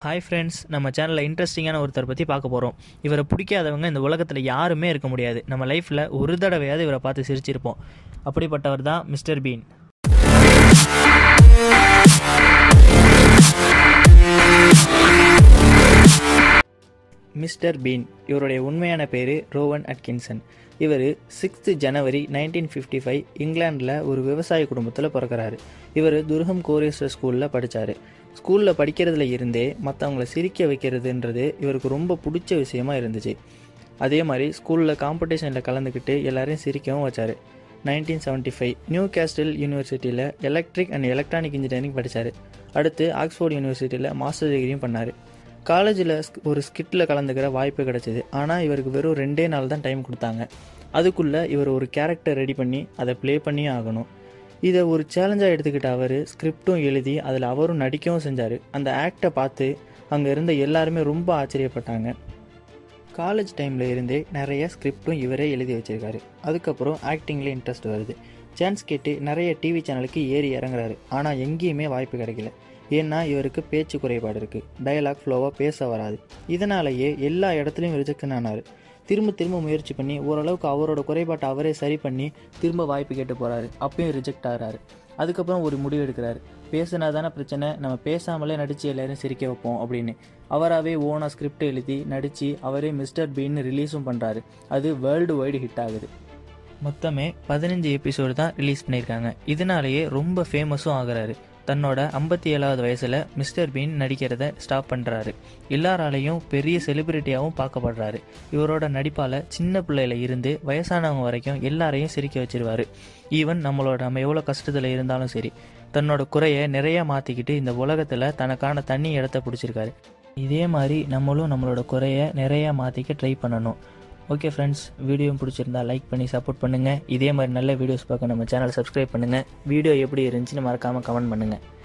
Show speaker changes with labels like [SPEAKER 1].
[SPEAKER 1] hi friends நம்ம சேனலில் இன்ட்ரெஸ்டிங்கான ஒருத்தர் பற்றி பார்க்க போகிறோம் இவரை பிடிக்காதவங்க இந்த உலகத்தில் யாருமே இருக்க முடியாது நம்ம லைஃப்பில் ஒரு தடவையாவது இவரை பார்த்து சிரிச்சிருப்போம் அப்படிப்பட்டவர் தான் மிஸ்டர் பீன் மிஸ்டர் பீன் இவருடைய உண்மையான பேர் ரோவன் அட்கின்சன் இவர் sixth January nineteen fifty five இங்கிலாண்டில் ஒரு விவசாய குடும்பத்தில் பிறக்கிறாரு இவர் துர்கம் கோரியஸ்டர் ஸ்கூலில் படித்தார் ஸ்கூலில் படிக்கிறதுல இருந்தே மற்றவங்கள சிரிக்க வைக்கிறதுன்றது இவருக்கு ரொம்ப பிடிச்ச விஷயமா இருந்துச்சு அதே மாதிரி ஸ்கூலில் காம்படிஷனில் கலந்துக்கிட்டு எல்லாரையும் சிரிக்கவும் வச்சார் nineteen seventy five Newcastle யூனிவர்சிட்டியில் எலக்ட்ரிக் அண்ட் எலக்ட்ரானிக் இன்ஜினியரிங் படித்தார் அடுத்து ஆக்ஸ்ஃபோர்ட் யூனிவர்சிட்டியில் மாஸ்டர் டிகிரியும் பண்ணார் காலேஜில் ஒரு ஸ்கிட்டில் கலந்துக்கிற வாய்ப்பு கிடச்சிது ஆனால் இவருக்கு வெறும் ரெண்டே நாள் தான் டைம் கொடுத்தாங்க அதுக்குள்ளே இவர் ஒரு கேரக்டர் ரெடி பண்ணி அதை ப்ளே பண்ணியே ஆகணும் இதை ஒரு சேலஞ்சாக எடுத்துக்கிட்ட அவர் ஸ்கிரிப்டும் எழுதி அதில் அவரும் நடிக்கவும் செஞ்சார் அந்த ஆக்டை பார்த்து அங்கே இருந்த எல்லாருமே ரொம்ப ஆச்சரியப்பட்டாங்க காலேஜ் டைமில் இருந்தே நிறைய ஸ்கிரிப்டும் இவரே எழுதி வச்சிருக்காரு அதுக்கப்புறம் ஆக்டிங்கில் இன்ட்ரெஸ்ட் வருது சான்ஸ் கேட்டு நிறைய டிவி சேனலுக்கு ஏறி இறங்குறாரு ஆனால் எங்கேயுமே வாய்ப்பு கிடைக்கல ஏன்னா இவருக்கு பேச்சு குறைபாடு இருக்குது டயலாக் ஃப்ளோவாக பேச வராது இதனாலேயே எல்லா இடத்துலையும் ரிஜெக்ஷன் ஆனார் திரும்ப திரும்ப முயற்சி பண்ணி ஓரளவுக்கு அவரோட குறைபாட்டை அவரே சரி பண்ணி திரும்ப வாய்ப்பு கேட்டு போகிறாரு அப்பயும் ரிஜெக்ட் ஆகிறாரு அதுக்கப்புறம் ஒரு முடிவு எடுக்கிறாரு பேசுனா தானே பிரச்சனை நம்ம பேசாமலே நடித்து எல்லாரும் சிரிக்க வைப்போம் அப்படின்னு அவராகவே ஓனாக ஸ்கிரிப்ட் எழுதி நடித்து அவரே மிஸ்டர் பீன்னு ரிலீஸும் பண்ணுறாரு அது வேர்ல்டு வைடு ஹிட் ஆகுது மொத்தமே பதினஞ்சு எபிசோடு தான் ரிலீஸ் பண்ணியிருக்காங்க இதனாலேயே ரொம்ப ஃபேமஸும் ஆகுறாரு தன்னோட ஐம்பத்தி ஏழாவது வயசில் மிஸ்டர் பீன் நடிக்கிறத ஸ்டாப் பண்ணுறாரு எல்லாராலையும் பெரிய செலிபிரிட்டியாகவும் பார்க்கப்படுறாரு இவரோட நடிப்பால் சின்ன பிள்ளையில இருந்து வயசானவங்க வரைக்கும் எல்லாரையும் சிரிக்க வச்சிருவார் ஈவன் நம்மளோட நம்ம எவ்வளோ கஷ்டத்தில் இருந்தாலும் சரி தன்னோட குறையை நிறைய மாற்றிக்கிட்டு இந்த உலகத்தில் தனக்கான தண்ணி இடத்த பிடிச்சிருக்காரு இதே மாதிரி நம்மளும் நம்மளோட குறையை நிறையா மாற்றிக்க ட்ரை பண்ணணும் ஓகே ஃப்ரெண்ட்ஸ் வீடியோ பிடிச்சிருந்தா லைக் பண்ணி சப்போர்ட் பண்ணுங்கள் இதே மாதிரி நல்ல வீடியோஸ் பார்க்க நம்ம சேனலை சப்ஸ்கிரைப் பண்ணுங்கள் வீடியோ எப்படி இருந்துச்சுன்னு மறக்காமல் கமெண்ட் பண்ணுங்கள்